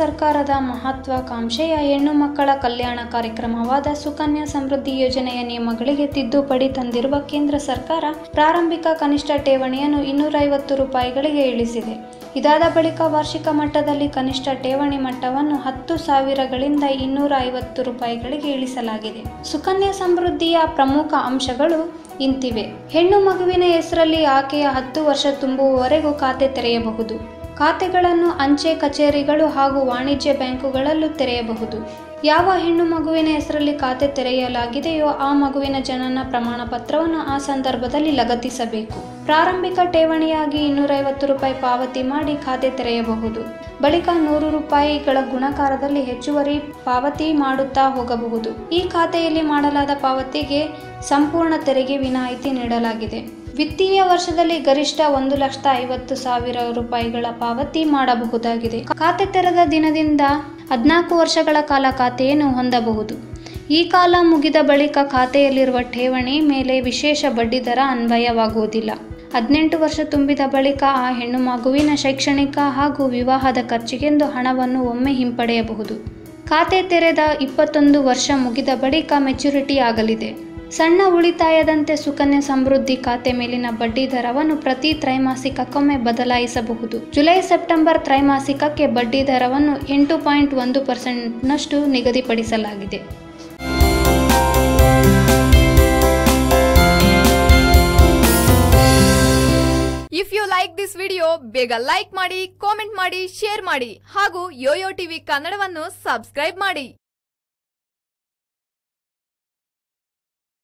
ಸರ್ಕಾರದ ಮಹತ್ವಾಕಾಂಕ್ಷೆಯ ಹೆಣ್ಣು ಮಕ್ಕಳ ಕಲ್ಯಾಣ ಕಾರ್ಯಕ್ರಮವಾದ ಸುಕನ್ಯಾ ಸಮೃದ್ಧಿ ಯೋಜನೆಯ ನಿಯಮಗಳಿಗೆ ತಿದ್ದುಪಡಿ ತಂದಿರುವ ಕೇಂದ್ರ ಸರ್ಕಾರ ಪ್ರಾರಂಭಿಕ ಕನಿಷ್ಠ ಠೇವಣಿಯನ್ನು ಇನ್ನೂರೈವತ್ತು ರೂಪಾಯಿಗಳಿಗೆ ಇಳಿಸಿದೆ ಇದಾದ ಬಳಿಕ ವಾರ್ಷಿಕ ಮಟ್ಟದಲ್ಲಿ ಕನಿಷ್ಠ ಠೇವಣಿ ಮಟ್ಟವನ್ನು ಹತ್ತು ಸಾವಿರಗಳಿಂದ ಇನ್ನೂರ ಐವತ್ತು ರೂಪಾಯಿಗಳಿಗೆ ಇಳಿಸಲಾಗಿದೆ ಸುಕನ್ಯಾ ಸಮೃದ್ಧಿಯ ಪ್ರಮುಖ ಅಂಶಗಳು ಇಂತಿವೆ ಹೆಣ್ಣು ಮಗುವಿನ ಹೆಸರಲ್ಲಿ ಆಕೆಯ ಹತ್ತು ವರ್ಷ ತುಂಬುವವರೆಗೂ ಖಾತೆ ತೆರೆಯಬಹುದು ಖಾತೆಗಳನ್ನು ಅಂಚೆ ಕಚೇರಿಗಳು ಹಾಗೂ ವಾಣಿಜ್ಯ ಬ್ಯಾಂಕುಗಳಲ್ಲೂ ತೆರೆಯಬಹುದು ಯಾವ ಹೆಣ್ಣು ಮಗುವಿನ ಹೆಸರಲ್ಲಿ ಖಾತೆ ತೆರೆಯಲಾಗಿದೆಯೋ ಆ ಮಗುವಿನ ಜನನ ಪ್ರಮಾಣ ಪತ್ರವನ್ನು ಆ ಸಂದರ್ಭದಲ್ಲಿ ಲಗತ್ತಿಸಬೇಕು ಪ್ರಾರಂಭಿಕ ಠೇವಣಿಯಾಗಿ ಇನ್ನೂರೈವತ್ತು ರೂಪಾಯಿ ಪಾವತಿ ಮಾಡಿ ಖಾತೆ ತೆರೆಯಬಹುದು ಬಳಿಕ ನೂರು ರೂಪಾಯಿಗಳ ಗುಣಕಾರದಲ್ಲಿ ಹೆಚ್ಚುವರಿ ಪಾವತಿ ಮಾಡುತ್ತಾ ಹೋಗಬಹುದು ಈ ಖಾತೆಯಲ್ಲಿ ಮಾಡಲಾದ ಪಾವತಿಗೆ ಸಂಪೂರ್ಣ ತೆರಿಗೆ ವಿನಾಯಿತಿ ನೀಡಲಾಗಿದೆ ವಿತ್ತೀಯ ವರ್ಷದಲ್ಲಿ ಗರಿಷ್ಠ ಒಂದು ಲಕ್ಷದ ಐವತ್ತು ಸಾವಿರ ರೂಪಾಯಿಗಳ ಪಾವತಿ ಮಾಡಬಹುದಾಗಿದೆ ಖಾತೆ ತೆರೆದ ದಿನದಿಂದ ಹದಿನಾಲ್ಕು ವರ್ಷಗಳ ಕಾಲ ಖಾತೆಯನ್ನು ಹೊಂದಬಹುದು ಈ ಕಾಲ ಮುಗಿದ ಬಳಿಕ ಖಾತೆಯಲ್ಲಿರುವ ಠೇವಣಿ ಮೇಲೆ ವಿಶೇಷ ಬಡ್ಡಿದರ ಅನ್ವಯವಾಗುವುದಿಲ್ಲ ಹದಿನೆಂಟು ವರ್ಷ ತುಂಬಿದ ಬಳಿಕ ಆ ಹೆಣ್ಣು ಮಗುವಿನ ಶೈಕ್ಷಣಿಕ ಹಾಗೂ ವಿವಾಹದ ಖರ್ಚಿಗೆಂದು ಹಣವನ್ನು ಒಮ್ಮೆ ಹಿಂಪಡೆಯಬಹುದು ಖಾತೆ ತೆರೆದ ಇಪ್ಪತ್ತೊಂದು ವರ್ಷ ಮುಗಿದ ಬಳಿಕ ಮೆಚುರಿಟಿ ಆಗಲಿದೆ ಸಣ್ಣ ಉಳಿತಾಯದಂತೆ ಸುಕನ್ಯಾ ಸಮೃದ್ಧಿ ಖಾತೆ ಮೇಲಿನ ಬಡ್ಡಿ ದರವನ್ನು ಪ್ರತಿ ತ್ರೈಮಾಸಿಕಕ್ಕೊಮ್ಮೆ ಬದಲಾಯಿಸಬಹುದು ಜುಲೈ ಸೆಪ್ಟೆಂಬರ್ ತ್ರೈಮಾಸಿಕಕ್ಕೆ ಬಡ್ಡಿ ದರವನ್ನು ಎಂಟು ಪಾಯಿಂಟ್ ಒಂದು ಪರ್ಸೆಂಟ್ನಷ್ಟು ನಿಗದಿಪಡಿಸಲಾಗಿದೆ if you like this video ಬೇಗ ಲೈಕ್ ಮಾಡಿ ಕಾಮೆಂಟ್ ಮಾಡಿ ಶೇರ್ ಮಾಡಿ ಹಾಗೂ ಯೋಯೋ ಟಿವಿ ಕನ್ನಡವನ್ನು ಸಬ್ಸ್ಕ್ರೈಬ್ ಮಾಡಿ